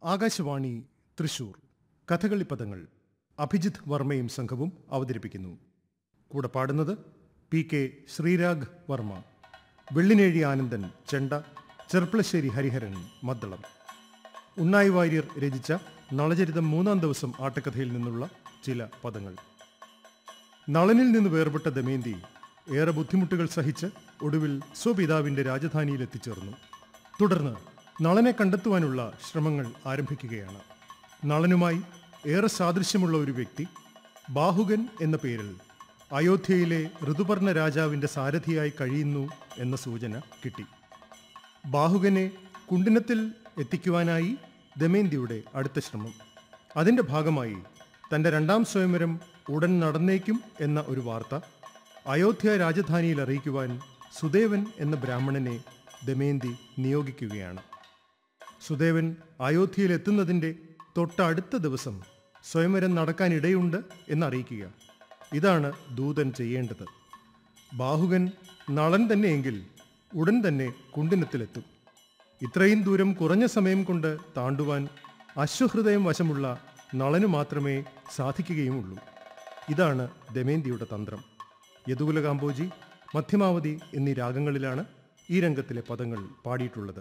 ആകാശവാണി തൃശൂർ കഥകളി പദങ്ങൾ അഭിജിത്ത് വർമ്മയും സംഘവും അവതരിപ്പിക്കുന്നു കൂടെ പാടുന്നത് പി കെ ശ്രീരാഗ് വർമ്മ വെള്ളിനേഴി ആനന്ദൻ ചെണ്ട ചെർപ്പളശ്ശേരി ഹരിഹരൻ മദ്ദളം ഉണ്ണായി വാര്യർ രചിച്ച നളചരിതം മൂന്നാം ദിവസം ആട്ടക്കഥയിൽ നിന്നുള്ള ചില പദങ്ങൾ നളനിൽ നിന്ന് വേർപെട്ട ദമയന്തി ഏറെ ബുദ്ധിമുട്ടുകൾ സഹിച്ച് ഒടുവിൽ സ്വപിതാവിന്റെ രാജധാനിയിൽ എത്തിച്ചേർന്നു തുടർന്ന് നളനെ കണ്ടെത്തുവാനുള്ള ശ്രമങ്ങൾ ആരംഭിക്കുകയാണ് നളനുമായി ഏറെ സാദൃശ്യമുള്ള ഒരു വ്യക്തി ബാഹുകൻ എന്ന പേരിൽ അയോധ്യയിലെ ഋതുപർണ രാജാവിന്റെ സാരഥിയായി കഴിയുന്നു എന്ന സൂചന കിട്ടി ബാഹുകനെ കുണ്ടിനത്തിൽ എത്തിക്കുവാനായി ദമയന്തിയുടെ അടുത്ത ശ്രമം അതിന്റെ ഭാഗമായി തന്റെ രണ്ടാം സ്വയംവരം ഉടൻ നടന്നേക്കും എന്ന ഒരു വാർത്ത അയോധ്യ രാജധാനിയിൽ അറിയിക്കുവാൻ സുദേവൻ എന്ന ബ്രാഹ്മണനെ ദമയന്തി നിയോഗിക്കുകയാണ് സുദേവൻ അയോധ്യയിൽ എത്തുന്നതിന്റെ തൊട്ടടുത്ത ദിവസം സ്വയംവരം നടക്കാനിടയുണ്ട് എന്നറിയിക്കുക ഇതാണ് ദൂതൻ ചെയ്യേണ്ടത് ബാഹുകൻ നളൻ തന്നെയെങ്കിൽ ഉടൻ തന്നെ കുണ്ടിനത്തിലെത്തും ഇത്രയും ദൂരം കുറഞ്ഞ സമയം കൊണ്ട് താണ്ടുവാൻ അശ്വഹൃദയം വശമുള്ള നളനു മാത്രമേ സാധിക്കുകയുമുള്ളൂ ഇതാണ് ദമേന്തിയുടെ തന്ത്രം യദുകുല കാമ്പോജി മധ്യമാവതി എന്നീ രാഗങ്ങളിലാണ് ഈ രംഗത്തിലെ പദങ്ങൾ പാടിയിട്ടുള്ളത്